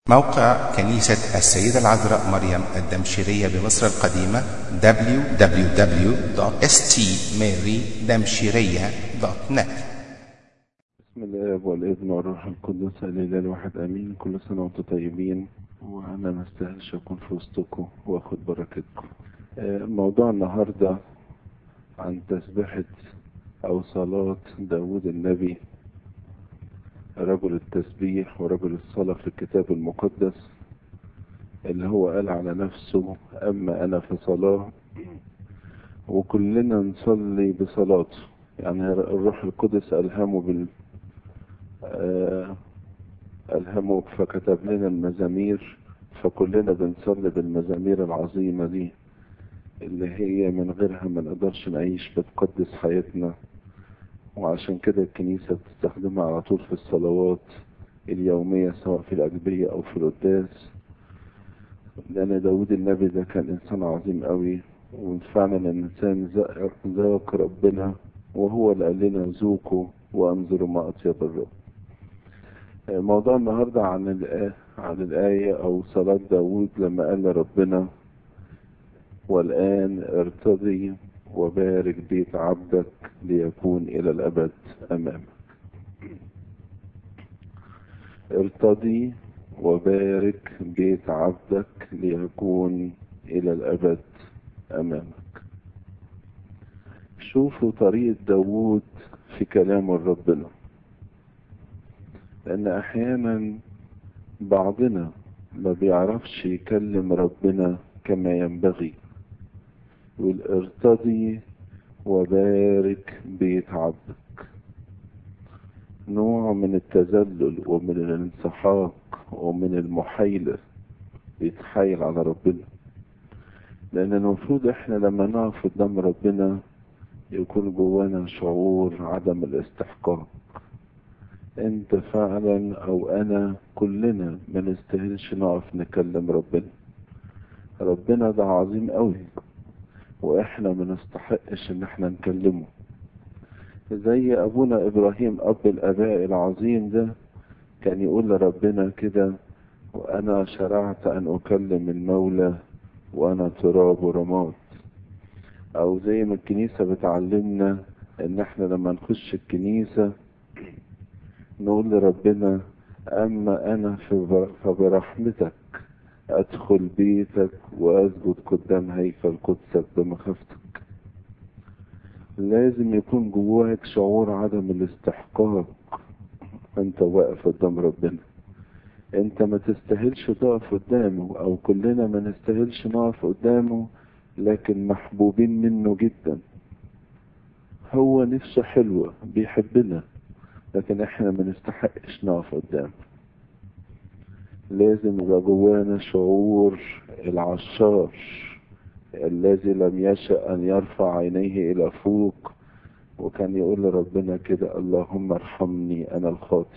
موقع كنيسة السيدة العذراء مريم الدمشقية بمصر القديمة www.stmarydamshiriya.net بسم الاب والابن والروح القدس الاله الواحد امين كل سنه وانتم طيبين وانا ما استاهلش اكون في وسطكم واخد بركتكم آه، موضوع النهارده عن تسبيحه او صلاه داوود النبي رجل التسبيح ورجل الصلاه في الكتاب المقدس اللي هو قال على نفسه اما انا في صلاه وكلنا نصلي بصلاته يعني الروح القدس ألهمه بال آه، ألهمه فكتب لنا المزامير فكلنا بنصلي بالمزامير العظيمة دي اللي هي من غيرها ما نقدرش نعيش بتقدس حياتنا وعشان كده الكنيسة بتستخدمها على طول في الصلوات اليومية سواء في الأجبية أو في القداس لأن داود النبي ده كان إنسان عظيم قوي وفعلا الإنسان ذاق ذاق ربنا وهو اللي قال لنا ذوقوا وانظروا ما اطيب الرب موضوع النهارده عن الآية عن الآية أو صلاة داوود لما قال لربنا والآن ارتضي وبارك بيت عبدك ليكون إلى الأبد أمامك ارتضي وبارك بيت عبدك ليكون إلى الأبد أمامك شوفوا طريقة داوود في كلامه لربنا لأن أحيانا بعضنا ما بيعرفش يكلم ربنا كما ينبغي يقول ارتضي وبارك بيت عبدك نوع من التذلل ومن الانسحاق ومن المحايلة بيتحايل على ربنا لأن المفروض احنا لما نقف قدام ربنا يكون جوانا شعور عدم الاستحقاق انت فعلا او انا كلنا ما نستاهلش نقف نكلم ربنا ربنا ده عظيم قوي واحنا ما نستحقش ان احنا نكلمه زي ابونا ابراهيم اب الاباء العظيم ده كان يقول لربنا كده وانا شرعت ان اكلم المولى وانا تراب ورماد او زي ما الكنيسة بتعلمنا ان احنا لما نخش الكنيسة نقول لربنا اما انا فبرحمتك ادخل بيتك واسجد قدام هيكل قدسك بمخافتك لازم يكون جواك شعور عدم الاستحقاق انت واقف قدام ربنا انت ما تستاهلش تقف قدامه او كلنا ما نستاهلش نقف قدامه لكن محبوبين منه جدا هو نفسه حلوة بيحبنا لكن احنا ما نستحقش نقف قدامه لازم يبقى جوانا شعور العشار الذي لم يشأ أن يرفع عينيه إلى فوق وكان يقول لربنا كده اللهم ارحمني أنا الخاطئ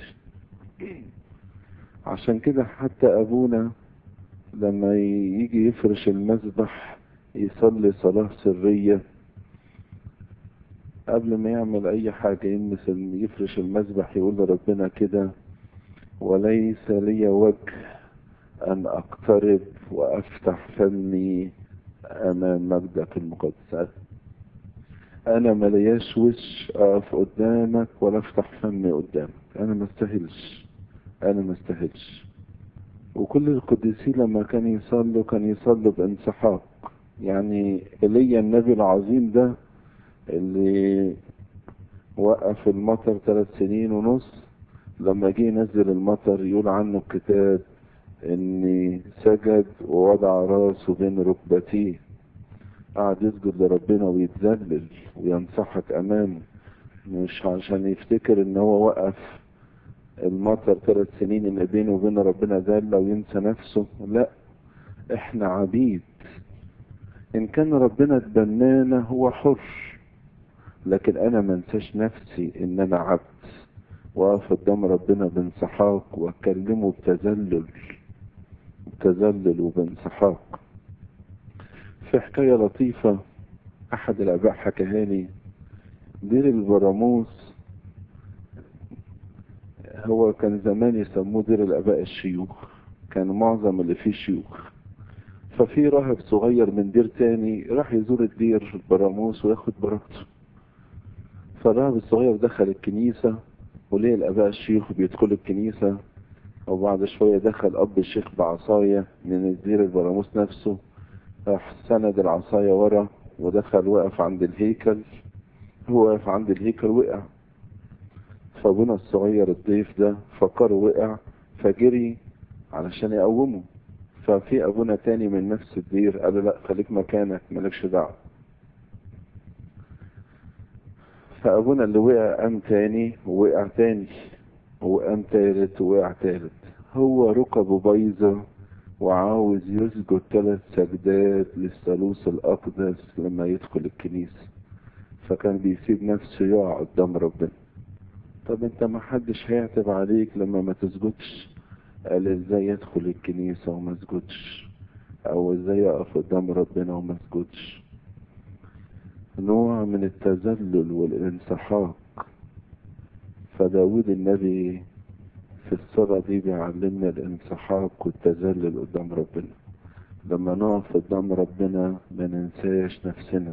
عشان كده حتى أبونا لما يجي يفرش المذبح يصلي صلاة سرية قبل ما يعمل أي حاجة يلمس يفرش المذبح يقول لربنا كده وليس لي وجه أن أقترب وأفتح فمي أمام مجدك المقدس أنا ملياش وش أقف قدامك ولا أفتح فمي قدامك أنا ما استاهلش أنا ما استاهلش وكل القديسين لما كانوا يصلوا كانوا يصلوا بانسحاق يعني ايليا النبي العظيم ده اللي وقف المطر ثلاث سنين ونص لما جه ينزل المطر يقول عنه الكتاب اني سجد ووضع راسه بين ركبتيه قعد يسجد لربنا ويتذلل وينصحك امامه مش عشان يفتكر ان هو وقف المطر ثلاث سنين اللي بينه وبين ربنا ذله وينسى نفسه لا احنا عبيد ان كان ربنا تبنانا هو حر لكن انا ما انساش نفسي ان انا عبد واقف قدام ربنا بانسحاق واكلمه بتذلل بتذلل وبانسحاق في حكايه لطيفه احد الاباء حكاها لي دير البراموس هو كان زمان يسموه دير الاباء الشيوخ كان معظم اللي فيه شيوخ ففي راهب صغير من دير تاني راح يزور الدير البراموس وياخد بركته فالراهب الصغير دخل الكنيسة وليه الآباء الشيوخ بيدخلوا الكنيسة وبعد شوية دخل أب الشيخ بعصاية من الدير البراموس نفسه راح سند العصاية ورا ودخل وقف عند الهيكل هو واقف عند الهيكل وقع فابونا الصغير الضيف ده فكره وقع فجري علشان يقومه ففي ابونا تاني من نفس الدير قال له لا خليك مكانك مالكش دعوه فابونا اللي وقع قام تاني ووقع تاني وقام تالت ووقع تالت هو ركبه بايظه وعاوز يسجد ثلاث سجدات للثالوث الاقدس لما يدخل الكنيسه فكان بيسيب نفسه يقع قدام ربنا طب انت ما حدش هيعتب عليك لما ما تسجدش قال ازاي ادخل الكنيسة وما اسجدش او ازاي اقف قدام ربنا وما اسجدش نوع من التذلل والانسحاق فداود النبي في الصلاة دي بيعلمنا الانسحاق والتذلل قدام ربنا لما نقف قدام ربنا ما ننساش نفسنا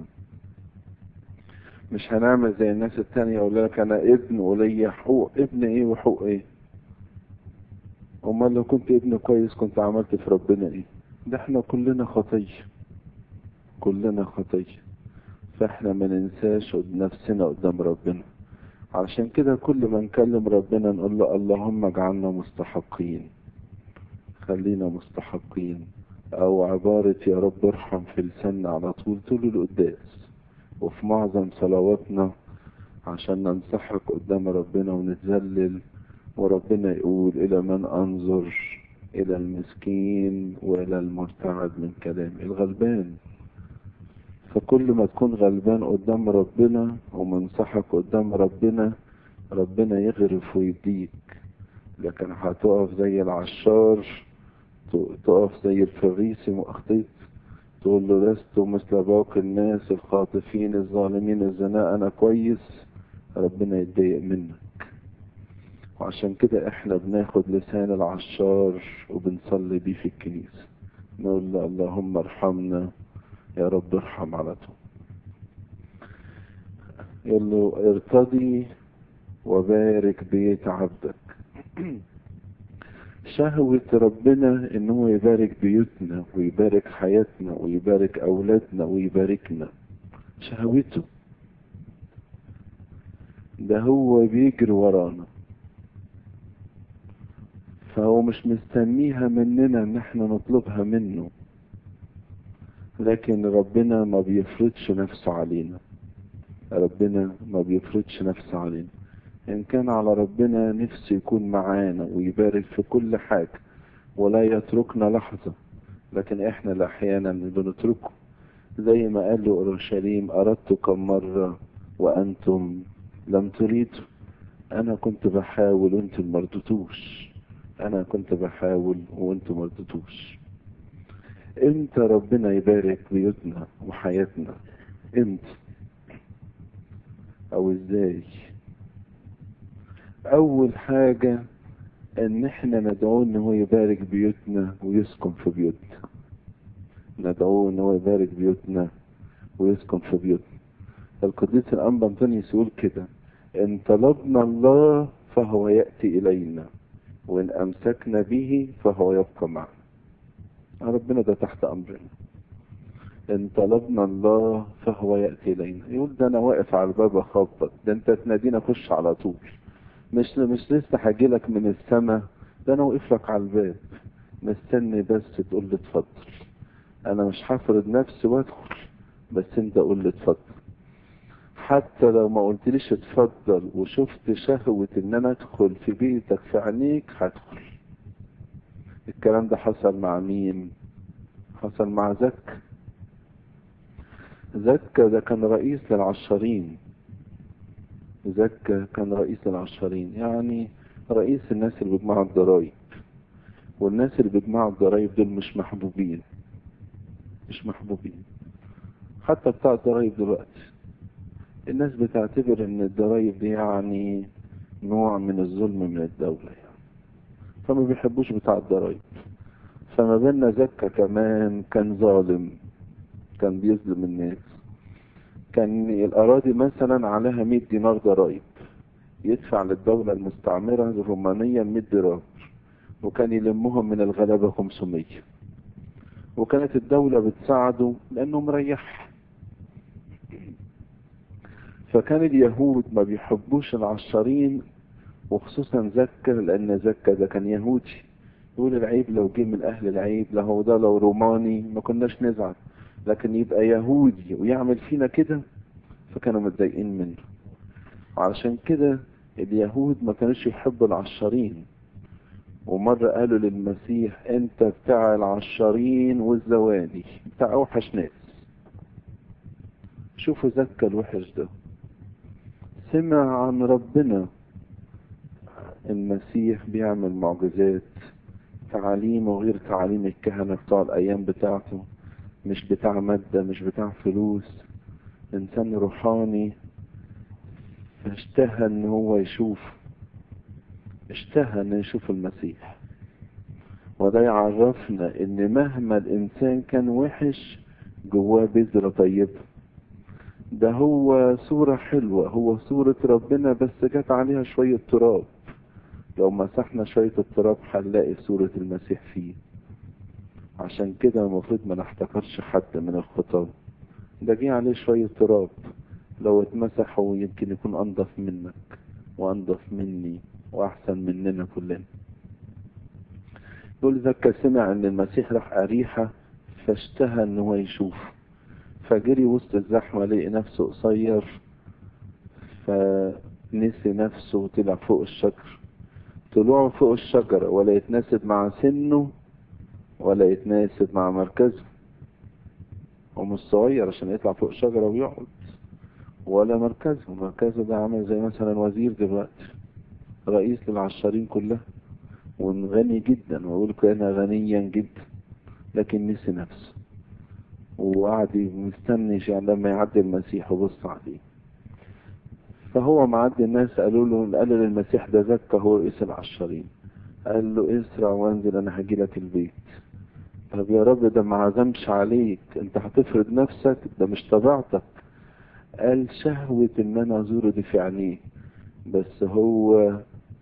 مش هنعمل زي الناس التانية يقول لك انا ابن وليا حقوق ابن ايه وحقوق ايه امال لو كنت ابن كويس كنت عملت في ربنا ايه ده احنا كلنا خطية كلنا خطية فاحنا ما ننساش نفسنا قدام ربنا علشان كده كل ما نكلم ربنا نقول له اللهم اجعلنا مستحقين خلينا مستحقين او عبارة يا رب ارحم في لساننا على طول طول القداس وفي معظم صلواتنا عشان ننسحق قدام ربنا ونتذلل وربنا يقول إلى من أنظر إلى المسكين وإلى المرتعد من كلامي الغلبان فكل ما تكون غلبان قدام ربنا ومنسحق قدام ربنا ربنا يغرف ويديك لكن هتقف زي العشار تقف زي الفريسي مؤخطيط تقول له لست مثل باقي الناس الخاطفين الظالمين الزنا انا كويس ربنا يتضايق منك وعشان كده احنا بناخد لسان العشار وبنصلي بيه في الكنيسة نقول له اللهم ارحمنا يا رب ارحم على طول يقول له ارتضي وبارك بيت عبدك شهوة ربنا ان هو يبارك بيوتنا ويبارك حياتنا ويبارك اولادنا ويباركنا شهوته ده هو بيجري ورانا فهو مش مستنيها مننا ان احنا نطلبها منه لكن ربنا ما بيفرضش نفسه علينا ربنا ما بيفرضش نفسه علينا إن كان على ربنا نفسه يكون معانا ويبارك في كل حاجة ولا يتركنا لحظة لكن إحنا اللي أحيانا بنتركه زي ما قال له أورشليم أردتكم مرة وأنتم لم تريدوا أنا كنت بحاول وأنتم مرضتوش أنا كنت بحاول وأنتم مرضتوش امتى ربنا يبارك بيوتنا وحياتنا امتى او ازاي اول حاجة ان احنا ندعوه ان هو يبارك بيوتنا ويسكن في بيوتنا ندعوه ان هو يبارك بيوتنا ويسكن في بيوتنا القديس الانبا انطونيوس يقول كده ان طلبنا الله فهو يأتي الينا وان امسكنا به فهو يبقى معنا ربنا ده تحت امرنا ان طلبنا الله فهو ياتي الينا يقول ده انا واقف على الباب اخبط ده انت تناديني اخش على طول مش مش لسه هاجي لك من السماء ده انا واقف لك على الباب مستني بس تقول لي اتفضل انا مش هفرض نفسي وادخل بس انت قول لي اتفضل حتى لو ما قلتليش اتفضل وشفت شهوة ان انا ادخل في بيتك في عينيك هدخل الكلام ده حصل مع مين حصل مع زكا زكا ده كان رئيس للعشارين زكا كان رئيس للعشارين يعني رئيس الناس اللي بيجمعوا الضرايب والناس اللي بيجمعوا الضرايب دول مش محبوبين مش محبوبين حتى بتاع الضرايب دلوقتي الناس بتعتبر ان الضرايب دي يعني نوع من الظلم من الدولة يعني فما بيحبوش بتاع الضرايب فما بالنا زكا كمان كان ظالم كان بيظلم الناس كان الأراضي مثلا عليها 100 دينار ضرائب يدفع للدولة المستعمرة الرومانية 100 دينار وكان يلمهم من الغلابة 500 وكانت الدولة بتساعده لأنه مريح فكان اليهود ما بيحبوش العشارين وخصوصا زكا لأن زكا ده كان يهودي يقول العيب لو جه من أهل العيب لو ده لو روماني ما كناش نزعل لكن يبقى يهودي ويعمل فينا كده فكانوا متضايقين منه علشان كده اليهود ما كانوش يحبوا العشارين ومرة قالوا للمسيح انت بتاع العشارين والزواني بتاع اوحش ناس شوفوا زكا الوحش ده سمع عن ربنا المسيح بيعمل معجزات تعاليمه غير تعاليم الكهنة بتوع الأيام بتاعته مش بتاع مادة مش بتاع فلوس إنسان روحاني فاشتهى إن هو يشوف اشتهى إن يشوف المسيح وده يعرفنا إن مهما الإنسان كان وحش جواه بذرة طيبة ده هو صورة حلوة هو صورة ربنا بس جت عليها شوية تراب لو مسحنا شوية التراب هنلاقي صورة المسيح فيه عشان كده المفروض ما نحتقرش حد من الخطاب ده جه عليه شوية تراب لو اتمسحوا يمكن يكون أنضف منك وأنضف مني وأحسن مننا كلنا يقول زكا سمع إن المسيح راح أريحة فاشتهى إن هو يشوف فجري وسط الزحمة لقي نفسه قصير فنسي نفسه وطلع فوق الشجر طلوعه فوق الشجرة ولا يتناسب مع سنه ولا يتناسب مع مركزه هو مش صغير عشان يطلع فوق شجرة ويقعد ولا مركزه مركزه ده عامل زي مثلا وزير دلوقتي رئيس للعشارين كلها وغني جدا ويقول كان غنيا جدا لكن نسي نفسه وقعد مستني يعني لما يعدي المسيح وبص عليه فهو معدي الناس قالوا له قالوا للمسيح ده زكى هو رئيس العشارين قال له اسرع وانزل انا هجي لك البيت طب يا رب ده ما عزمش عليك انت هتفرض نفسك ده مش طبيعتك قال شهوة ان انا ازوره دي في عينيه بس هو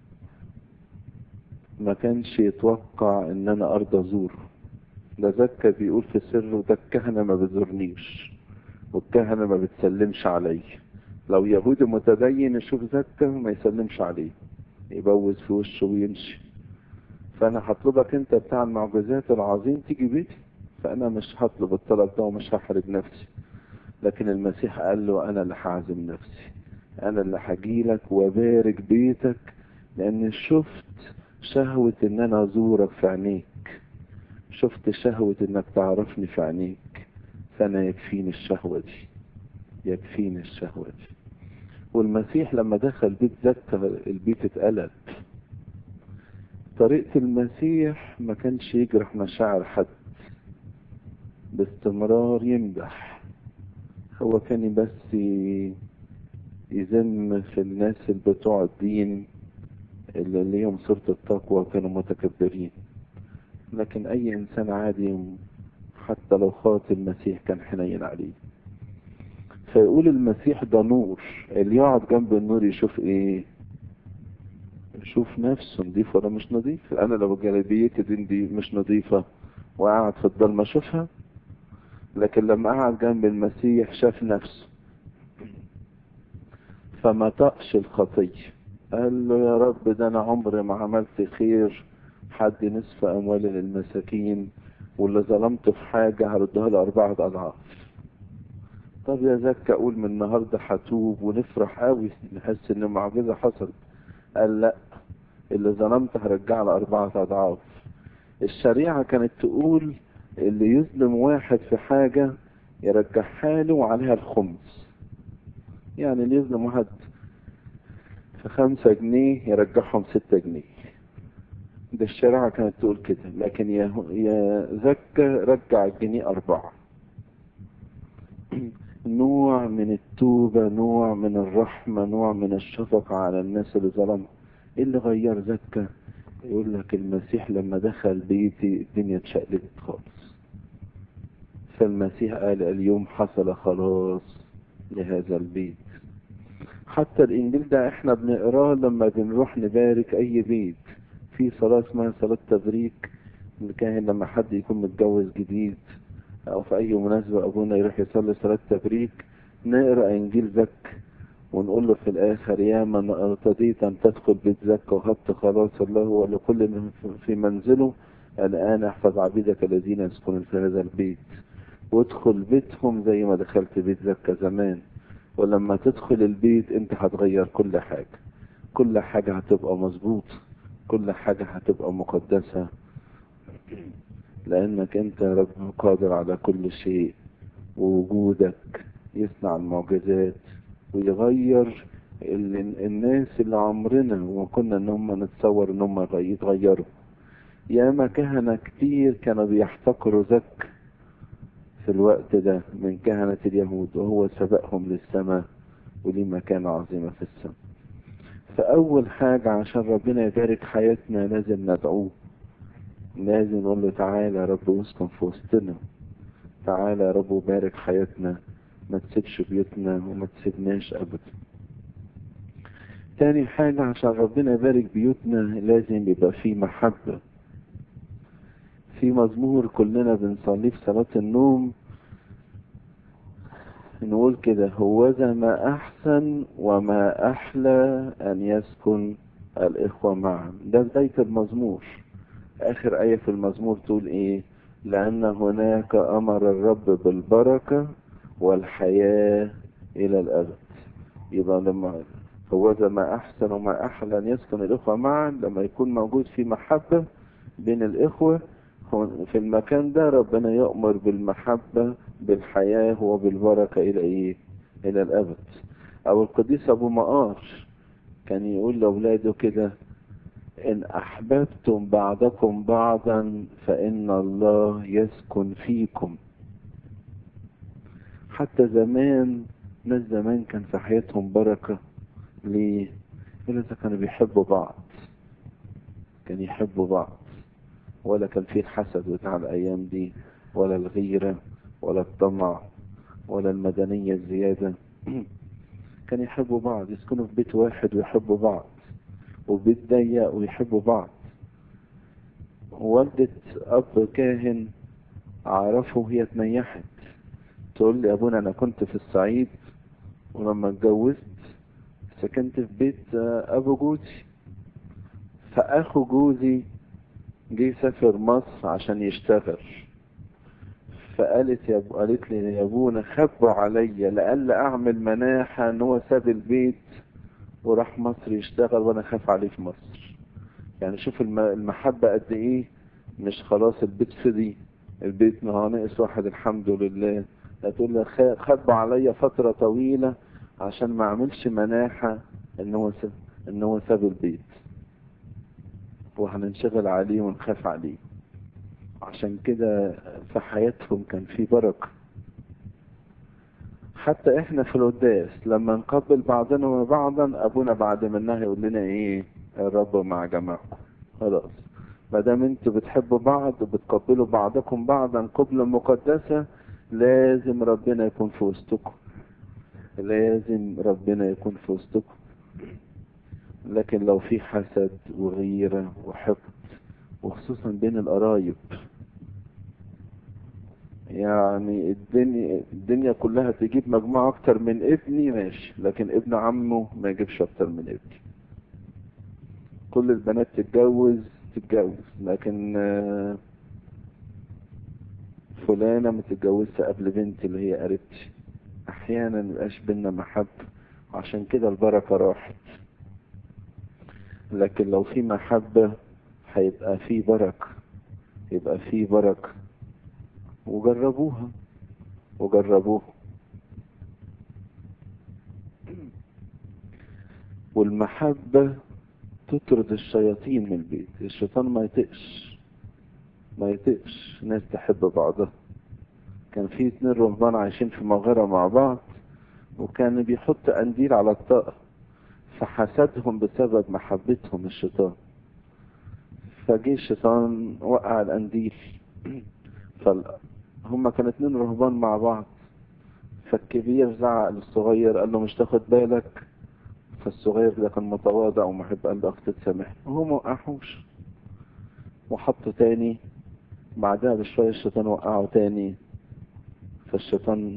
ما كانش يتوقع ان انا ارضى ازوره ده زكا بيقول في سره ده الكهنة ما بتزورنيش والكهنة ما بتسلمش علي لو يهودي متدين يشوف زكا ما يسلمش عليه يبوز في وشه ويمشي فانا هطلبك انت بتاع المعجزات العظيم تيجي بيتي فانا مش هطلب الطلب ده ومش هحرج نفسي لكن المسيح قال له انا اللي هعزم نفسي انا اللي هجيلك وبارك بيتك لان شفت شهوة ان انا ازورك في عينيك شفت شهوة انك تعرفني في عينيك فانا يكفيني الشهوة دي يكفيني الشهوة دي والمسيح لما دخل بيت زكا البيت اتقلب طريقة المسيح ما كانش يجرح مشاعر حد باستمرار يمدح هو كان بس يذم في الناس اللي بتوع الدين اللي ليهم صورة التقوى كانوا متكبرين لكن اي انسان عادي حتى لو خاطب المسيح كان حنين عليه فيقول المسيح ده نور اللي يقعد جنب النور يشوف ايه يشوف نفسه نضيف ولا مش نضيف انا لو جلابيتي دي, دي مش نضيفة وقعد في الضلمة اشوفها لكن لما قعد جنب المسيح شاف نفسه فما طقش الخطية قال له يا رب ده انا عمري ما عملت خير حد نصف اموالي للمساكين واللي ظلمته في حاجة هردها له اربعة اضعاف طب يا زكا اقول من النهارده هتوب ونفرح قوي نحس ان معجزه حصلت قال لا اللي ظلمت هرجع له اربعه اضعاف الشريعه كانت تقول اللي يظلم واحد في حاجه يرجعها له وعليها الخمس يعني اللي يظلم واحد في خمسة جنيه يرجعهم ستة جنيه ده الشريعة كانت تقول كده لكن يا يا زكا رجع الجنيه أربعة نوع من التوبة نوع من الرحمة نوع من الشفقة على الناس اللي ظلموا ايه اللي غير زكا يقول لك المسيح لما دخل بيتي الدنيا اتشقلبت خالص فالمسيح قال اليوم حصل خلاص لهذا البيت حتى الانجيل ده احنا بنقراه لما بنروح نبارك اي بيت في صلاة اسمها صلاة تبريك الكاهن لما حد يكون متجوز جديد او في اي مناسبة ابونا يروح يصلي صلاة تبريك نقرا انجيل زك ونقول له في الاخر يا من ارتضيت ان تدخل بيت زك وهبت خلاص الله ولكل من في منزله الان احفظ عبيدك الذين يسكنون في هذا البيت وادخل بيتهم زي ما دخلت بيت زكا زمان ولما تدخل البيت انت هتغير كل حاجة كل حاجة هتبقى مظبوط كل حاجة هتبقى مقدسة لانك انت رب قادر على كل شيء ووجودك يصنع المعجزات ويغير ال- الناس اللي عمرنا وكنا ان هم نتصور ان هم يتغيروا ياما كهنة كتير كانوا بيحتقروا زك في الوقت ده من كهنة اليهود وهو سبقهم للسماء وليه مكانة عظيمة في السماء فأول حاجة عشان ربنا يبارك حياتنا لازم ندعوه لازم نقول له تعالى يا رب واسكن في وسطنا تعالى يا رب وبارك حياتنا ما تسيبش بيوتنا وما تسيبناش أبدا تاني حاجة عشان ربنا يبارك بيوتنا لازم يبقى فيه محبة في مزمور كلنا بنصليه في صلاة النوم نقول كده هوذا ما أحسن وما أحلى أن يسكن الإخوة معا ده بداية المزمور آخر آية في المزمور تقول إيه لأن هناك أمر الرب بالبركة والحياة إلى الأبد يبقى لما هوذا ما أحسن وما أحلى أن يسكن الإخوة معا لما يكون موجود في محبة بين الإخوة في المكان ده ربنا يؤمر بالمحبة بالحياة وبالبركة إلى إيه؟ إلى الأبد أو القديس أبو مقار كان يقول لأولاده كده إن أحببتم بعضكم بعضا فإن الله يسكن فيكم حتى زمان ناس زمان كان في حياتهم بركة ليه؟ يقول كانوا بيحبوا بعض كان يحبوا بعض ولا كان فيه الحسد بتاع الأيام دي ولا الغيرة ولا الطمع ولا المدنية الزيادة كان يحبوا بعض يسكنوا في بيت واحد ويحبوا بعض وبيت ضيق ويحبوا بعض والدة أب كاهن أعرفه هي اتنيحت تقول لي أبونا أنا كنت في الصعيد ولما اتجوزت سكنت في بيت أبو جوزي فأخو جوزي جه سافر مصر عشان يشتغل فقالت يا أبو قالت لي يا ابونا خبوا عليا لألا اعمل مناحة ان هو ساب البيت وراح مصر يشتغل وانا خاف عليه في مصر يعني شوف المحبة قد ايه مش خلاص البيت فضي البيت ما هو ناقص واحد الحمد لله لا تقول لي خبوا عليا فترة طويلة عشان ما اعملش مناحة ان هو ساب ان هو ساب البيت وهننشغل عليه ونخاف عليه عشان كده في حياتهم كان في بركة حتى احنا في القداس لما نقبل بعضنا وبعضا ابونا بعد منها يقول لنا ايه الرب مع جماعكم خلاص ما دام انتوا بتحبوا بعض وبتقبلوا بعضكم بعضا قبلة مقدسة لازم ربنا يكون في وسطكم لازم ربنا يكون في وسطكم لكن لو في حسد وغيرة وحقد وخصوصا بين القرايب يعني الدنيا الدنيا كلها تجيب مجموعة اكتر من ابني ماشي لكن ابن عمه ما يجيبش اكتر من ابني كل البنات تتجوز تتجوز لكن فلانة ما تتجوزش قبل بنتي اللي هي قريبتي احيانا مبقاش بينا محبة وعشان كده البركة راحت لكن لو في محبة هيبقى في بركة يبقى في بركة وجربوها وجربوها والمحبة تطرد الشياطين من البيت الشيطان ما يطقش ما يطقش ناس تحب بعضها كان في اتنين رهبان عايشين في مغارة مع بعض وكان بيحط قنديل على الطاقة فحسدهم بسبب محبتهم الشيطان فجه الشيطان وقع القنديل فهم كانوا اتنين رهبان مع بعض فالكبير زعق للصغير قال له مش تاخد بالك فالصغير ده كان متواضع ومحب قال له اخت تسامحني وهو ما وقعهوش وحطه تاني بعدها بشوية الشيطان وقعه تاني فالشيطان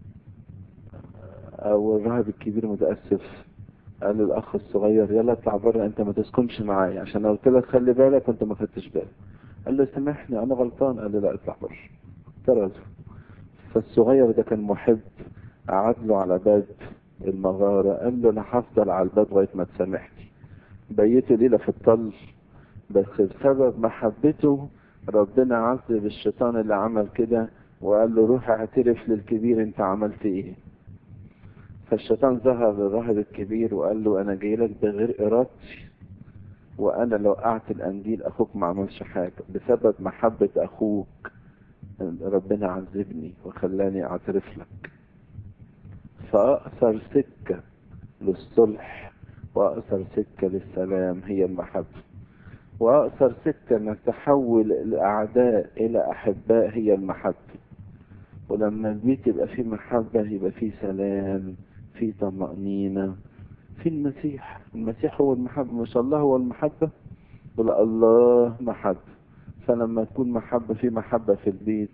او الراهب الكبير متأسف قال للاخ الصغير يلا اطلع بره انت ما تسكنش معايا عشان لو قلت لك خلي بالك وانت ما خدتش بالك قال له سامحني انا غلطان قال له لا اطلع بره طرده فالصغير ده كان محب قعد له على باب المغارة قال له انا هفضل على الباب لغاية ما تسامحني بيته ليلة في الطل بس بسبب محبته ربنا عذب الشيطان اللي عمل كده وقال له روح اعترف للكبير انت عملت ايه فالشيطان ظهر للراهب الكبير وقال له انا جاي لك بغير ارادتي وانا لو وقعت القنديل اخوك ما عملش حاجه بسبب محبه اخوك ربنا عذبني وخلاني اعترف لك فاقصر سكه للصلح واقصر سكه للسلام هي المحبه واقصر سكه انك تحول الاعداء الى احباء هي المحبه ولما البيت يبقى فيه محبه يبقى فيه سلام في طمأنينة في المسيح المسيح هو المحبة مش الله هو المحبة ولا الله محبة فلما تكون محبة في محبة في البيت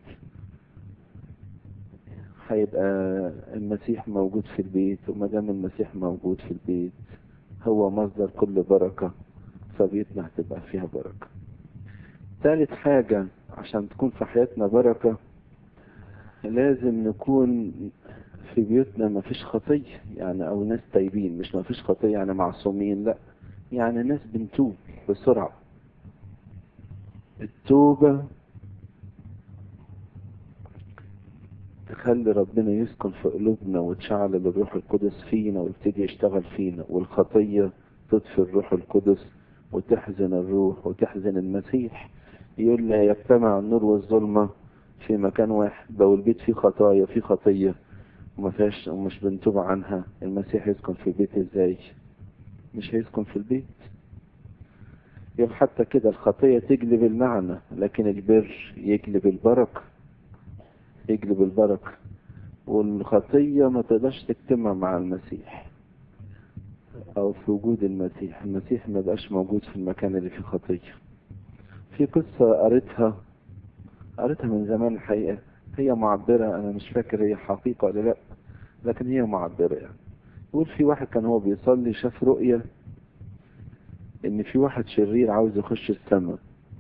هيبقى المسيح موجود في البيت وما دام المسيح موجود في البيت هو مصدر كل بركة فبيتنا هتبقى فيها بركة ثالث حاجة عشان تكون في حياتنا بركة لازم نكون في بيوتنا ما فيش خطية يعني او ناس تايبين مش ما فيش خطية يعني معصومين لا يعني ناس بنتوب بسرعة التوبة تخلي ربنا يسكن في قلوبنا وتشعل الروح القدس فينا ويبتدي يشتغل فينا والخطية تطفي الروح القدس وتحزن الروح وتحزن المسيح يقول لا يجتمع النور والظلمة في مكان واحد لو البيت فيه خطايا فيه خطية وما فيهاش ومش بنتوب عنها المسيح يسكن في البيت ازاي مش هيسكن في البيت يبقى حتى كده الخطية تجلب اللعنة لكن البر يجلب البركة يجلب البركة والخطية ما تقدرش تجتمع مع المسيح او في وجود المسيح المسيح ما بقاش موجود في المكان اللي فيه خطية في قصة قريتها قريتها من زمان الحقيقة هي معبرة أنا مش فاكر هي حقيقة ولا لأ لكن هي معبرة يعني يقول في واحد كان هو بيصلي شاف رؤية إن في واحد شرير عاوز يخش السماء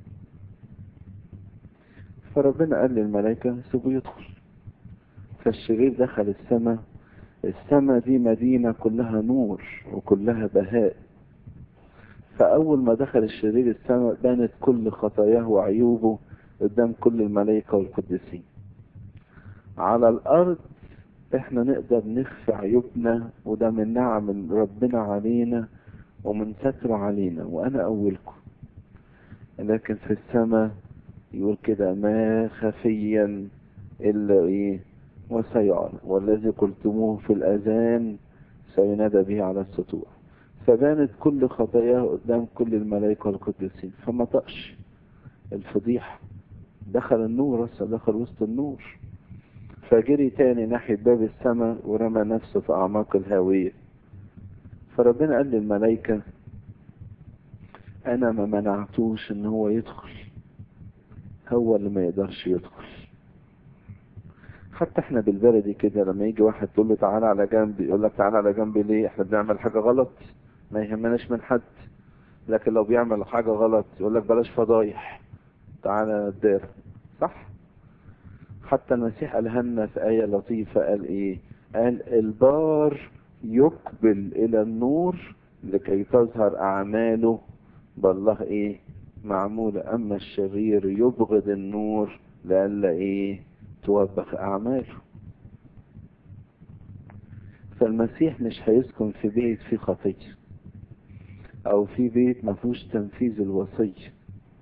فربنا قال للملائكة سيبوه يدخل فالشرير دخل السماء السماء دي مدينة كلها نور وكلها بهاء فأول ما دخل الشرير السماء بانت كل خطاياه وعيوبه قدام كل الملائكة والقديسين على الأرض احنا نقدر نخفي عيوبنا وده من نعم ربنا علينا ومن ستره علينا وأنا أولكم لكن في السماء يقول كده ما خفيا إلا إيه وسيعلن والذي قلتموه في الأذان سينادى به على السطوع فبانت كل خطاياه قدام كل الملائكة والقديسين فما طقش الفضيحة دخل النور بس دخل وسط النور فجري تاني ناحية باب السماء ورمى نفسه في أعماق الهاوية فربنا قال للملائكة أنا ما منعتوش إن هو يدخل هو اللي ما يقدرش يدخل حتى احنا بالبلدي كده لما يجي واحد تقول له تعالى على جنبي يقول لك تعالى على جنبي ليه احنا بنعمل حاجة غلط ما يهمناش من حد لكن لو بيعمل حاجة غلط يقول لك بلاش فضايح تعالى الدار صح حتى المسيح قالها لنا في آية لطيفة قال ايه قال البار يقبل الى النور لكي تظهر اعماله بالله ايه معمولة اما الشرير يبغض النور لألا ايه توبخ اعماله فالمسيح مش هيسكن في بيت فيه خطية او في بيت ما فيهوش تنفيذ الوصية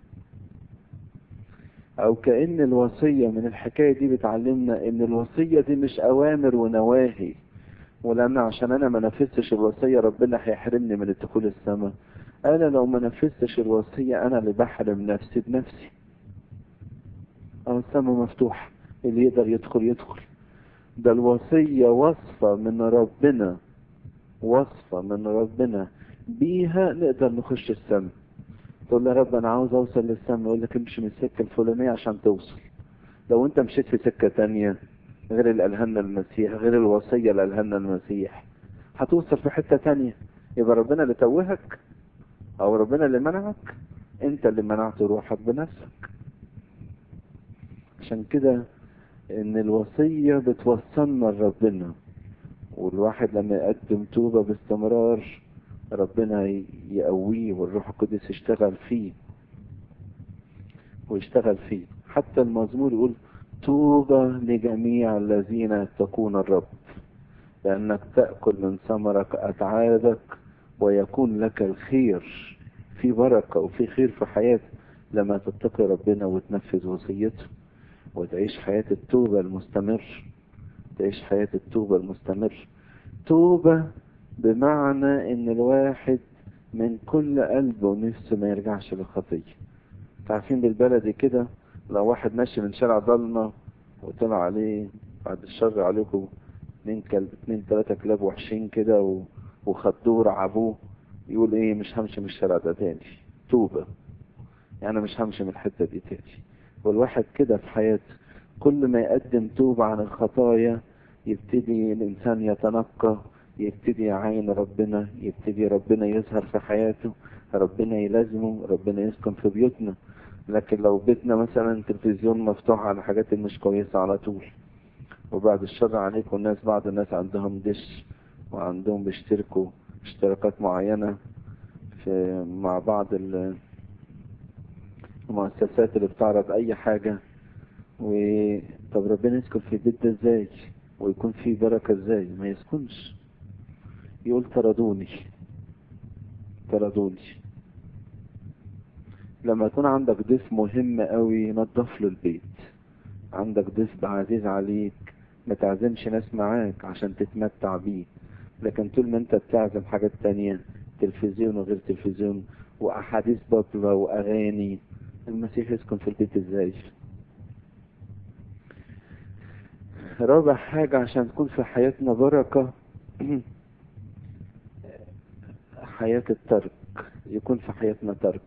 او كأن الوصية من الحكاية دي بتعلمنا ان الوصية دي مش اوامر ونواهي ولان عشان انا ما نفذتش الوصية ربنا هيحرمني من الدخول السماء انا لو ما نفذتش الوصية انا اللي بحرم نفسي بنفسي اه السما مفتوح اللي يقدر يدخل يدخل ده الوصية وصفة من ربنا وصفة من ربنا بيها نقدر نخش السما تقول له يا رب انا عاوز اوصل للسما يقول لك امشي من السكة الفلانية عشان توصل لو انت مشيت في سكة تانية غير اللي قالها لنا المسيح غير الوصية اللي قالها لنا المسيح هتوصل في حتة تانية يبقى ربنا اللي توهك او ربنا اللي منعك انت اللي منعت روحك بنفسك عشان كده ان الوصية بتوصلنا لربنا والواحد لما يقدم توبة باستمرار ربنا يقويه والروح القدس يشتغل فيه ويشتغل فيه حتى المزمور يقول توبة لجميع الذين يتقون الرب لأنك تأكل من ثمرك أتعابك ويكون لك الخير في بركة وفي خير في حياتك لما تتقي ربنا وتنفذ وصيته وتعيش حياة التوبة المستمر تعيش حياة التوبة المستمر توبة بمعنى ان الواحد من كل قلبه نفسه ما يرجعش للخطية عارفين بالبلدي كده لو واحد ماشي من شارع ضلمة وطلع عليه بعد الشر عليكم اتنين كلب اتنين تلاتة كلاب وحشين كده و... وخدوه رعبوه يقول ايه مش همشي من الشارع ده تاني توبة يعني مش همشي من الحتة دي تاني والواحد كده في حياته كل ما يقدم توبة عن الخطايا يبتدي الإنسان يتنقى يبتدي يعين ربنا يبتدي ربنا يظهر في حياته ربنا يلازمه ربنا يسكن في بيوتنا لكن لو بيتنا مثلا تلفزيون مفتوح على حاجات مش كويسة على طول وبعد الشر عليكم الناس بعض الناس عندهم دش وعندهم بيشتركوا اشتراكات معينة في مع بعض المؤسسات اللي بتعرض اي حاجة و طب ربنا يسكن في البيت ده ازاي ويكون في بركة ازاي ما يسكنش يقول طردوني طردوني لما يكون عندك ضيف مهم قوي نظف له البيت عندك ضيف عزيز عليك ما تعزمش ناس معاك عشان تتمتع بيه لكن طول ما انت بتعزم حاجات تانية تلفزيون وغير تلفزيون واحاديث باطلة واغاني المسيح يسكن في البيت ازاي رابع حاجة عشان تكون في حياتنا بركة حياة الترك يكون في حياتنا ترك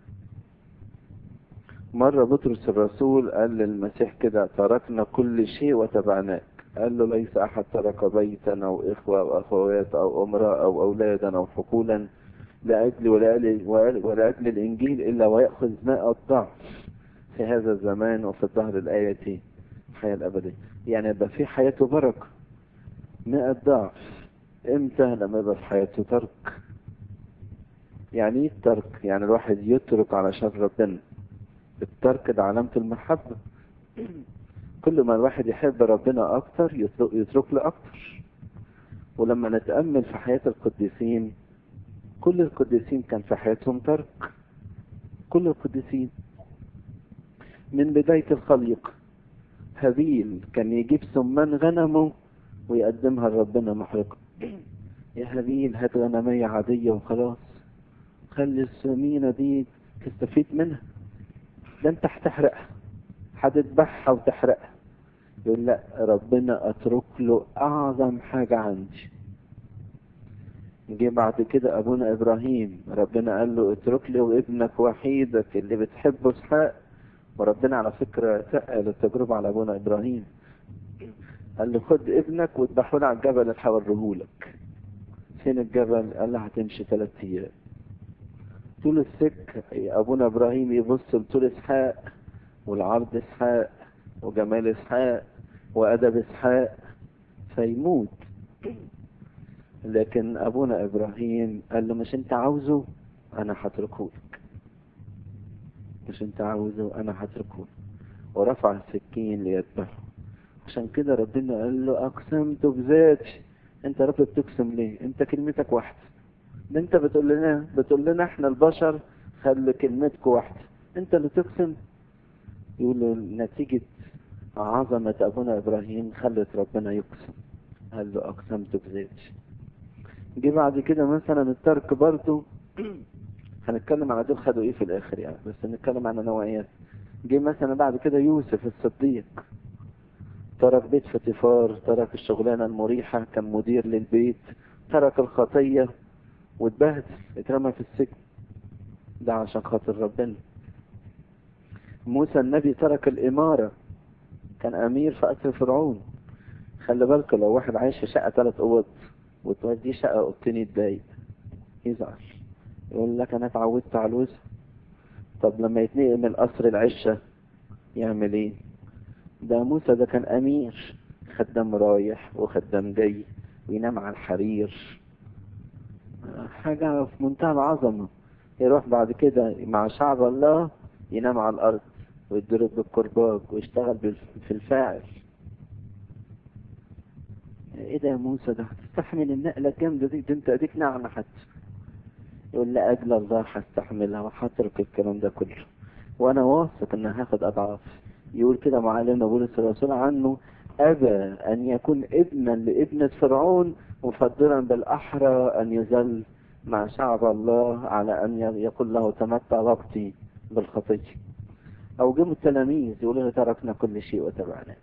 مرة بطرس الرسول قال للمسيح كده تركنا كل شيء وتبعناك قال له ليس أحد ترك بيتا أو إخوة أو أخوات أو امرأة أو أولادا أو حقولا لأجل ولأجل, ولأجل الإنجيل إلا ويأخذ ماء الضعف في هذا الزمان وفي الظهر الآية الحياة الأبدية يعني يبقى في حياته بركة ماء الضعف امتى لما يبقى في حياته ترك يعني ايه الترك يعني الواحد يترك علشان ربنا الترك ده علامة المحبة كل ما الواحد يحب ربنا اكتر يترك له اكتر ولما نتأمل في حياة القديسين كل القديسين كان في حياتهم ترك كل القديسين من بداية الخليقة هابيل كان يجيب سمان غنمه ويقدمها لربنا محرقة يا هابيل هات غنمية عادية وخلاص خلي السمينة دي تستفيد منها ده انت هتحرقها هتذبحها وتحرقها يقول لا ربنا اترك له اعظم حاجة عندي جه بعد كده ابونا ابراهيم ربنا قال له اترك لي وابنك وحيدك اللي بتحبه اسحاق وربنا على فكرة تقل التجربة على ابونا ابراهيم قال له خد ابنك واذبحه على الجبل اللي هوريهولك فين الجبل قال له هتمشي ثلاث ايام طول السك ابونا ابراهيم يبص لطول اسحاق والعرض اسحاق وجمال اسحاق وادب اسحاق فيموت لكن ابونا ابراهيم قال له مش انت عاوزه انا هتركه لك مش انت عاوزه انا هتركه لك ورفع السكين ليذبحه عشان كده ربنا قال له اقسمت بذاتي انت رب بتقسم ليه انت كلمتك واحده ده انت بتقول لنا بتقول لنا احنا البشر خلي كلمتك واحده انت اللي تقسم يقول نتيجة عظمة ابونا ابراهيم خلت ربنا يقسم قال له اقسمت بذاتي جه بعد كده مثلا الترك برضه هنتكلم على دول خدوا ايه في الاخر يعني بس نتكلم عن نوعيات جه مثلا بعد كده يوسف الصديق ترك بيت فطيفار ترك الشغلانة المريحة كان مدير للبيت ترك الخطية واتبهدل اترمى في السجن ده عشان خاطر ربنا موسى النبي ترك الإمارة كان أمير في قصر فرعون خلي بالك لو واحد عايش في شقة ثلاث أوض وتوديه شقة أوضتين يتضايق يزعل يقول لك أنا اتعودت على الوسع طب لما يتنقل من قصر العشة يعمل ايه ده موسى ده كان أمير خدام رايح وخدام جاي وينام على الحرير حاجة في منتهى العظمة يروح بعد كده مع شعب الله ينام على الأرض ويتضرب بالكرباج ويشتغل في الفاعل ايه ده يا موسى ده هتستحمل النقلة الجامدة دي ده انت اديك نعمة حتى يقول لأجل الله هستحملها وهترك الكلام ده كله وانا واثق ان هاخد اضعاف يقول كده معلمنا بولس الرسول عنه ابى ان يكون ابنا لابنة فرعون مفضلا بالاحرى ان يذل مع شعب الله على ان يقول له تمتع وقتي بالخطية او جم التلاميذ يقولوا تركنا كل شيء وتبعناك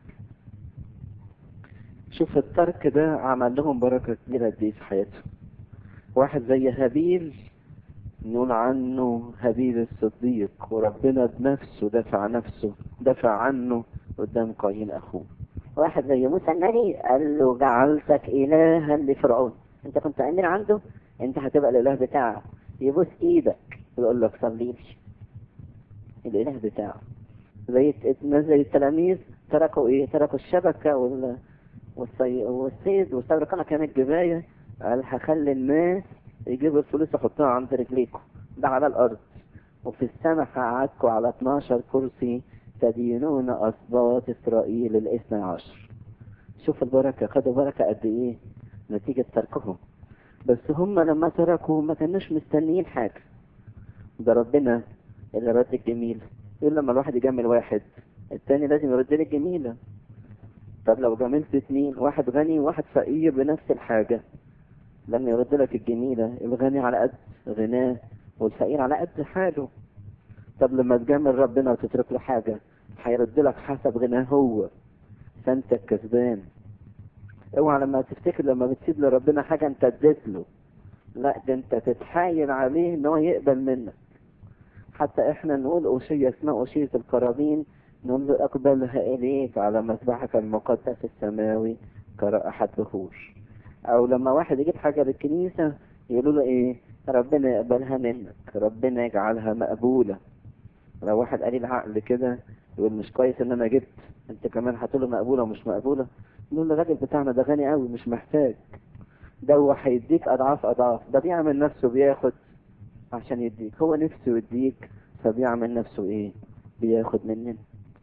شوف الترك ده عمل لهم بركة كبيرة قد ايه في حياتهم واحد زي هابيل نقول عنه هابيل الصديق وربنا بنفسه دفع نفسه دفع عنه قدام قايين اخوه واحد زي موسى النبي قال له جعلتك إلها لفرعون انت كنت امير عنده انت هتبقى الاله بتاعه يبوس ايدك ويقول لك صلي لي الاله بتاعه زي زي التلاميذ تركوا ايه تركوا الشبكه وال والصي... والصيد واستغرقنا كانت جبايه قال هخلي الناس يجيبوا الفلوس يحطوها عند رجليكم ده على الارض وفي السماء هقعدكم على 12 كرسي تدينون اسباط اسرائيل الاثنى عشر شوف البركه خدوا بركه قد ايه نتيجه تركهم بس هم لما تركوا ما كانوش مستنيين حاجه ده ربنا اللي رد الجميل يقول لما الواحد يجمل واحد التاني لازم يرد لي الجميله طب لو جملت اتنين واحد غني وواحد فقير بنفس الحاجة لما يرد لك الجميلة الغني على قد غناه والفقير على قد حاله طب لما تجامل ربنا وتترك له حاجة هيرد لك حسب غناه هو فانت الكسبان اوعى لما تفتكر لما بتسيب لربنا حاجة انت اديت له لا ده انت تتحايل عليه ان هو يقبل منك حتى احنا نقول اوشية اسمها اوشية القرابين نقول له اقبلها اليك على مسبحك المقدس السماوي كرائحة بخور او لما واحد يجيب حاجة للكنيسة يقولوا له ايه ربنا يقبلها منك ربنا يجعلها مقبولة لو واحد قليل عقل كده يقول مش كويس ان انا جبت انت كمان هتقول له مقبولة ومش مقبولة نقول له الراجل بتاعنا ده غني قوي مش محتاج ده هو هيديك اضعاف اضعاف ده بيعمل نفسه بياخد عشان يديك هو نفسه يديك فبيعمل نفسه ايه بياخد مننا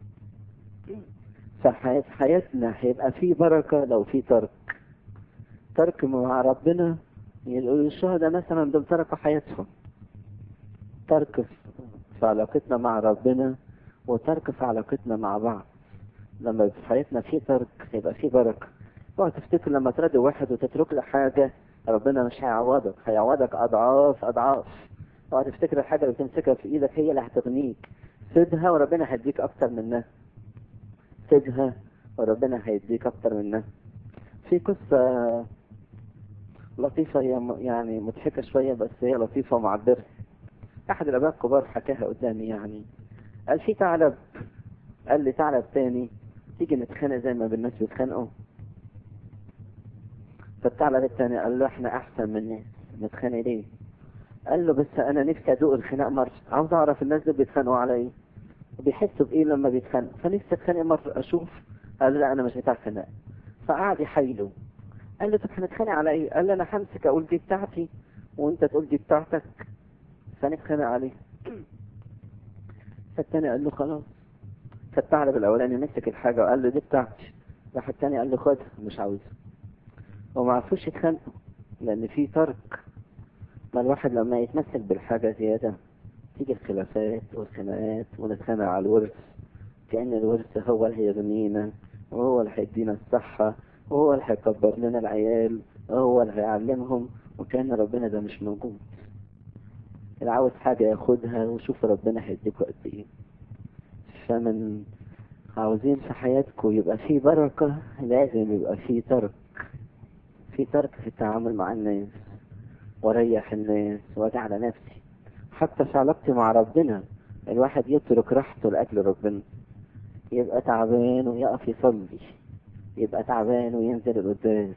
فحياة حياتنا هيبقى في بركة لو في ترك ترك مع ربنا الشهداء مثلا دول تركوا حياتهم ترك في علاقتنا مع ربنا وترك في علاقتنا مع بعض لما في حياتنا في ترك يبقى في بركة اوعى تفتكر لما ترد واحد وتترك له حاجة ربنا مش هيعوضك هيعوضك أضعاف أضعاف اوعى تفتكر الحاجة اللي بتمسكها في إيدك هي اللي هتغنيك سيبها وربنا هيديك أكتر منها سيبها وربنا هيديك أكتر منها في قصة لطيفة هي يعني مضحكة شوية بس هي لطيفة ومعبرة أحد الآباء الكبار حكاها قدامي يعني قال في ثعلب قال لي ثعلب تاني تيجي نتخانق زي ما بالناس بيتخانقوا فالثعلب التاني قال له احنا أحسن من الناس نتخانق ليه؟ قال له بس أنا نفسي أدوق الخناق مرة عاوز أعرف الناس دول بيتخانقوا على إيه؟ بيحسوا بإيه لما بيتخانقوا فنفسي أتخانق مرة أشوف قال له لا أنا مش بتاع خناق فقعد يحايله قال له طب هنتخانق على ايه؟ قال له انا همسك اقول دي بتاعتي وانت تقول دي بتاعتك فنتخانق عليه فالتاني قال له خلاص فالثعلب الاولاني مسك الحاجه وقال له دي بتاعتي راح التاني قال له خدها مش عاوزها وما عرفوش يتخانقوا لان في ترك ما الواحد لما يتمسك بالحاجه زياده تيجي الخلافات والخناقات ونتخانق على الورث كأن الورث هو اللي هيغنينا وهو اللي هيدينا الصحة وهو اللي هيكبر لنا العيال وهو اللي هيعلمهم وكان ربنا ده مش موجود اللي عاوز حاجة ياخدها وشوف ربنا هيديكوا قد ايه فمن عاوزين في حياتكم يبقى في بركة لازم يبقى في ترك في ترك في التعامل مع الناس وريح الناس واجي على نفسي حتى في علاقتي مع ربنا الواحد يترك راحته لأجل ربنا يبقى تعبان ويقف يصلي يبقى تعبان وينزل القداس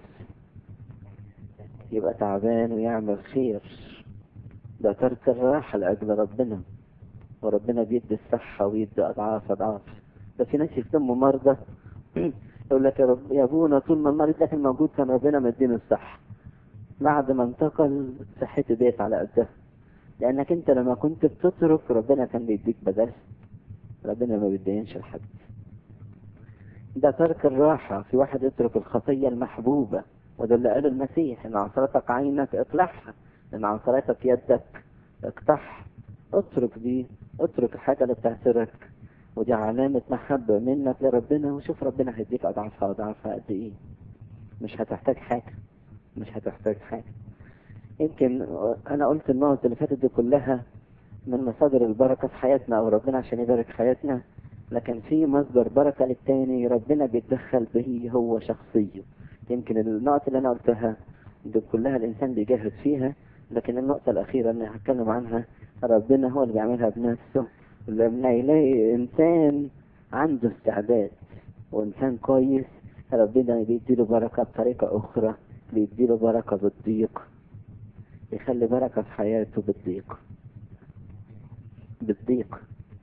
يبقى تعبان ويعمل خير ده ترك الراحة لأجل ربنا وربنا بيدي الصحة ويدي أضعاف أضعاف ده في ناس يسموا مرضى يقول لك يا رب يا ابونا طول ما المريض ده كان موجود كان ربنا مديني الصحة بعد ما انتقل صحتي ديت على قدها لأنك أنت لما كنت بتترك ربنا كان بيديك بدل ربنا ما بيدينش لحد ده ترك الراحة في واحد يترك الخطية المحبوبة وده اللي قاله المسيح إن عصرتك عينك اقلعها إن عصرتك يدك اقطعها اترك دي اترك الحاجة اللي بتعسرك ودي علامة محبة منك لربنا وشوف ربنا هيديك أضعافها أضعافها قد إيه مش هتحتاج حاجة مش هتحتاج حاجة يمكن أنا قلت النقط اللي فاتت دي كلها من مصادر البركة في حياتنا أو ربنا عشان يبارك حياتنا لكن في مصدر بركة للتاني ربنا بيتدخل به هو شخصيه يمكن النقط اللي أنا قلتها دي كلها الإنسان بيجاهد فيها لكن النقطة الأخيرة اللي هتكلم عنها ربنا هو اللي بيعملها بنفسه لما يلاقي إنسان عنده استعداد وإنسان كويس ربنا بيديله بركة بطريقة أخرى بيديله بركة بالضيق يخلي بركة في حياته بالضيق بالضيق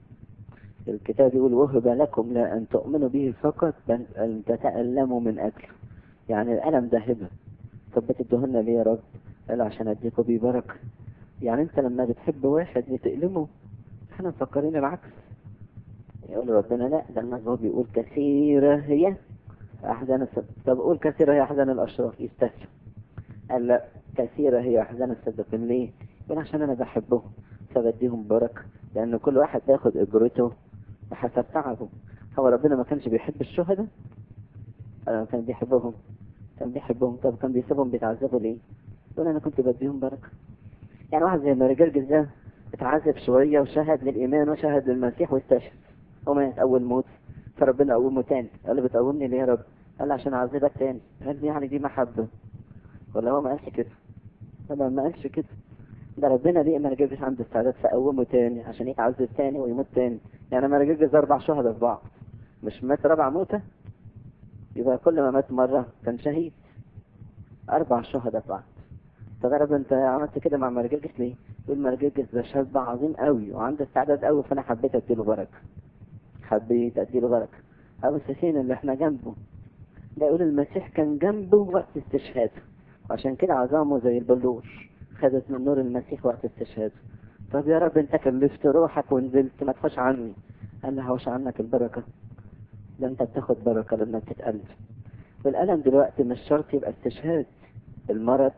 الكتاب يقول وهب لكم لا أن تؤمنوا به فقط بل أن تتألموا من أجله يعني الألم ده هبة طب بتدهن ليه يا رب قال عشان أديكوا بيه بركة يعني أنت لما بتحب واحد بتألمه احنا مفكرين العكس يقول ربنا لا ده المزمور بيقول كثيرة هي أحزان الصدق طب قول كثيرة هي أحزان الأشرار يستسلم قال لا كثيرة هي أحزان الصديقين ليه؟ يقول عشان أنا بحبهم فبديهم بركة لأن كل واحد بياخد أجرته بحسب تعبه هو ربنا ما كانش بيحب الشهداء أنا كان بيحبهم كان بيحبهم طب كان بيسيبهم بيتعذبوا ليه؟ يقول أنا كنت بديهم بركة يعني واحد زي مرجرجس ده اتعذب شوية وشهد للإيمان وشهد للمسيح واستشهد ومات أول موت فربنا قومه تاني قال له بتقومني ليه يا رب؟ قال عشان أعذبك تاني قال لي يعني دي محبة ولا هو ما قالش كده طبعا ما قالش كده ده ربنا ليه ما رجعش عنده استعداد فقومه تاني عشان يتعذب تاني ويموت تاني يعني ما رجعش أربع شهداء في بعض مش مات رابع موتة يبقى كل ما مات مرة كان شهيد أربع شهداء في بعض طب يا رب أنت عملت كده مع مرجرجس ليه؟ يقول مرجرجس ده شاب عظيم قوي وعنده استعداد قوي فأنا حبيت أديله بركة حبيت أديله بركة أبو السفين اللي احنا جنبه ده يقول المسيح كان جنبه وقت استشهاده عشان كده عظامه زي البلور خدت من نور المسيح وقت استشهاده طب يا رب انت كلفت روحك ونزلت ما تخش عني قال له هوش عنك البركة ده انت بتاخد بركة لما بتتألم والألم دلوقتي مش شرط يبقى استشهاد المرض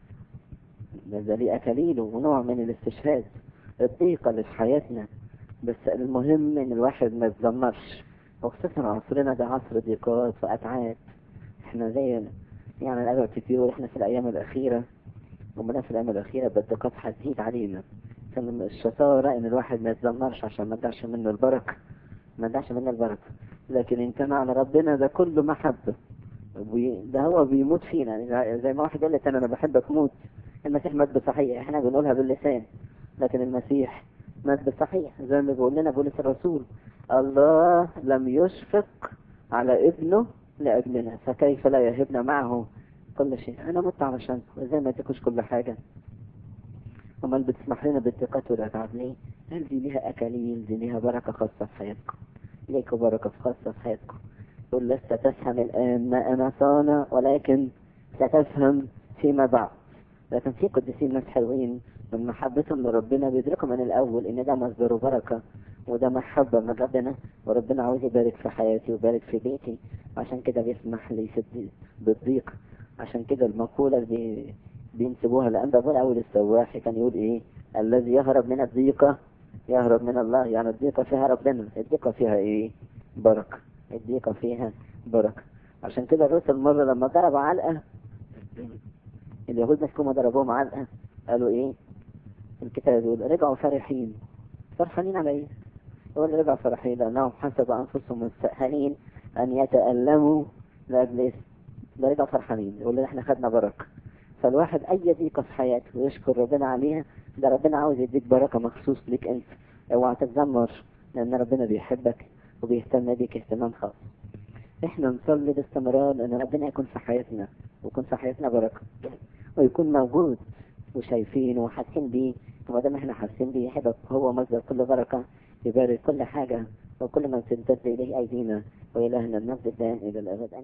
ده ليه أكاليله ونوع من الاستشهاد الضيقة اللي في حياتنا بس المهم ان الواحد ما يتذمرش وخصوصا عصرنا ده عصر ضيقات وأتعاب احنا زي يعني الأدب كتير احنا في الأيام الأخيرة ومنا في الأيام الأخيرة بالضيقات هتزيد علينا كان الشطارة إن الواحد ما يتذمرش عشان ما تدعش منه البركة ما تدعش منه البركة لكن إن كان على ربنا ده كله محبة ده هو بيموت فينا يعني زي ما واحد قال لك أنا أنا بحبك موت المسيح مات بصحيح احنا بنقولها باللسان لكن المسيح مات بصحيح زي ما بيقول لنا بولس الرسول الله لم يشفق على ابنه لأجلنا فكيف لا يهبنا معه كل شيء أنا مت علشان زي ما تكوش كل حاجة امال بتسمح لنا بالثقات والأتعاب ليه؟ هل دي ليها أكاليل دي ليها بركة خاصة في حياتكم ليكوا بركة خاصة في حياتكم تقول لست تفهم الآن ما أنا صانع ولكن ستفهم فيما بعد لكن في قديسين ناس حلوين من محبتهم لربنا بيدركوا من الأول إن ده مصدر بركة وده محبة من ربنا وربنا عاوز يبارك في حياتي ويبارك في بيتي عشان كده بيسمح لي بالضيق عشان كده المقولة اللي بينسبوها لأن أبونا أول السواح كان يقول إيه الذي يهرب من الضيقة يهرب من الله يعني الضيقة فيها ربنا الضيقة فيها إيه بركة الضيقة فيها بركة عشان كده الرسل مرة لما ضرب علقة اليهود مسكوا ضربوهم علقة قالوا إيه الكتاب يقول رجعوا فرحين فرحانين على ايه؟ يقول رجعوا فرحين لأنهم حسب أنفسهم مستأهلين أن يتألموا لأجل اسم ده رجعوا فرحانين يقول احنا خدنا بركة فالواحد أي ضيقة في حياته ويشكر ربنا عليها ده ربنا عاوز يديك بركة مخصوص ليك أنت اوعى تتذمر لأن ربنا بيحبك وبيهتم بيك اهتمام خاص احنا نصلي باستمرار ان ربنا يكون في حياتنا ويكون في حياتنا بركة ويكون موجود وشايفينه وحاسين بيه وما دام احنا حاسين بيه يحبك هو مصدر كل بركة يبارك كل حاجة وكل من تمتد إليه أيدينا وإلهنا المجد الدائم إلى الأبد